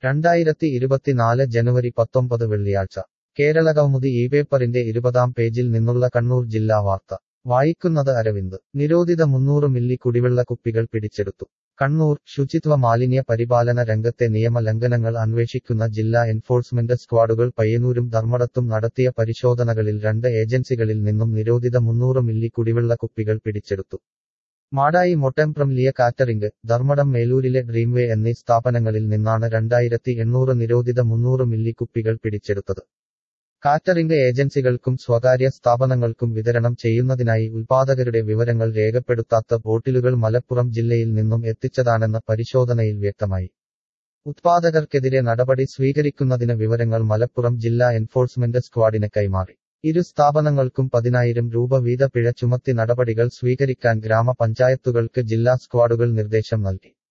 രണ്ടായിരത്തി ഇരുപത്തിനാല് ജനുവരി പത്തൊമ്പത് വെള്ളിയാഴ്ച കേരള കൗമുദി ഈ പേപ്പറിന്റെ ഇരുപതാം പേജിൽ നിന്നുള്ള കണ്ണൂർ ജില്ലാ വാർത്ത വായിക്കുന്നത് അരവിന്ദ് നിരോധിത മുന്നൂറ് മില്ലി കുടിവെള്ള കുപ്പികൾ പിടിച്ചെടുത്തു കണ്ണൂർ ശുചിത്വ മാലിന്യ പരിപാലന രംഗത്തെ നിയമ ലംഘനങ്ങൾ അന്വേഷിക്കുന്ന ജില്ലാ എൻഫോഴ്സ്മെന്റ് സ്ക്വാഡുകൾ പയ്യന്നൂരും ധർമ്മടത്തും നടത്തിയ പരിശോധനകളിൽ രണ്ട് ഏജൻസികളിൽ നിന്നും നിരോധിത മുന്നൂറ് മില്ലി കുടിവെള്ള കുപ്പികൾ പിടിച്ചെടുത്തു മാടായി മൊട്ടംപ്രംലിയ കാറ്ററിംഗ് ധർമ്മടം മേലൂരിലെ ഡ്രീംവേ എന്നീ സ്ഥാപനങ്ങളിൽ നിന്നാണ് രണ്ടായിരത്തി എണ്ണൂറ് നിരോധിത മുന്നൂറ് മില്ലി കുപ്പികൾ പിടിച്ചെടുത്തത് കാറ്ററിംഗ് ഏജൻസികൾക്കും സ്വകാര്യ സ്ഥാപനങ്ങൾക്കും വിതരണം ചെയ്യുന്നതിനായി ഉൽപാദകരുടെ വിവരങ്ങൾ രേഖപ്പെടുത്താത്ത ബോട്ടിലുകൾ മലപ്പുറം ജില്ലയിൽ നിന്നും എത്തിച്ചതാണെന്ന് പരിശോധനയിൽ വ്യക്തമായി ഉത്പാദകർക്കെതിരെ നടപടി സ്വീകരിക്കുന്നതിന് വിവരങ്ങൾ മലപ്പുറം ജില്ലാ എൻഫോഴ്സ്മെന്റ് സ്ക്വാഡിന് കൈമാറി ഇരു സ്ഥാപനങ്ങൾക്കും പതിനായിരം രൂപ വീത പിഴ ചുമത്തി നടപടികൾ സ്വീകരിക്കാൻ ഗ്രാമപഞ്ചായത്തുകൾക്ക് ജില്ലാ സ്ക്വാഡുകൾ നിർദ്ദേശം നൽകി